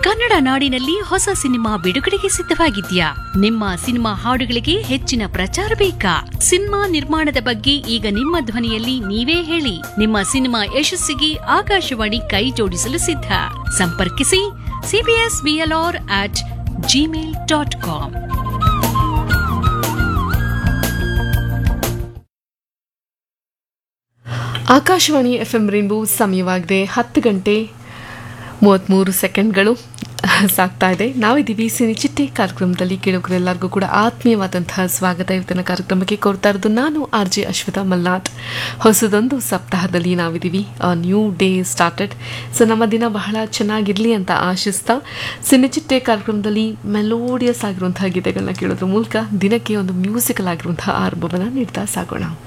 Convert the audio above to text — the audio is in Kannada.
ಕನ್ನಡ ನಾಡಿನಲ್ಲಿ ಹೊಸ ಸಿನಿಮಾ ಬಿಡುಗಡೆಗೆ ಸಿದ್ಧವಾಗಿದ್ಯಾ ನಿಮ್ಮ ಸಿನಿಮಾ ಹಾಡುಗಳಿಗೆ ಹೆಚ್ಚಿನ ಪ್ರಚಾರ ಬೇಕಾ ಸಿನಿಮಾ ನಿರ್ಮಾಣದ ಬಗ್ಗೆ ಈಗ ನಿಮ್ಮ ಧ್ವನಿಯಲ್ಲಿ ನೀವೇ ಹೇಳಿ ನಿಮ್ಮ ಸಿನಿಮಾ ಯಶಸ್ಸಿಗೆ ಆಕಾಶವಾಣಿ ಕೈ ಜೋಡಿಸಲು ಸಿದ್ಧ ಸಂಪರ್ಕಿಸಿ CBS BLR at Gmail dot com Akashvani F M Rainbow ಸಮಯವಾಗಿದೆ ಹತ್ತು ಗಂಟೆ ಮೂವತ್ತ್ಮೂರು ಸೆಕೆಂಡ್ಗಳು ಸಾಗ್ತಾ ಇದೆ ನಾವಿದ್ದೀವಿ ಸಿನಿಚಿಟ್ಟೆ ಕಾರ್ಯಕ್ರಮದಲ್ಲಿ ಕೇಳೋಕರೆಲ್ಲರಿಗೂ ಕೂಡ ಆತ್ಮೀಯವಾದಂತಹ ಸ್ವಾಗತ ಇವತ್ತಿನ ಕಾರ್ಯಕ್ರಮಕ್ಕೆ ಕೋರ್ತಾ ಇರೋದು ನಾನು ಆರ್ ಜೆ ಅಶ್ವಿತಾ ಮಲ್ನಾಥ್ ಹೊಸದೊಂದು ಸಪ್ತಾಹದಲ್ಲಿ ನಾವಿದ್ದೀವಿ ನ್ಯೂ ಡೇ ಸ್ಟಾರ್ಟೆಡ್ ಸೊ ನಮ್ಮ ದಿನ ಬಹಳ ಚೆನ್ನಾಗಿರಲಿ ಅಂತ ಆಶಿಸ್ತಾ ಸಿನಿಚಿಟ್ಟೆ ಕಾರ್ಯಕ್ರಮದಲ್ಲಿ ಮೆಲೋಡಿಯಸ್ ಆಗಿರುವಂತಹ ಗೀತೆಗಳನ್ನ ಕೇಳೋದ್ರ ಮೂಲಕ ದಿನಕ್ಕೆ ಒಂದು ಮ್ಯೂಸಿಕಲ್ ಆಗಿರುವಂತಹ ಆರಂಭವನ್ನು ನೀಡ್ತಾ ಸಾಗೋಣ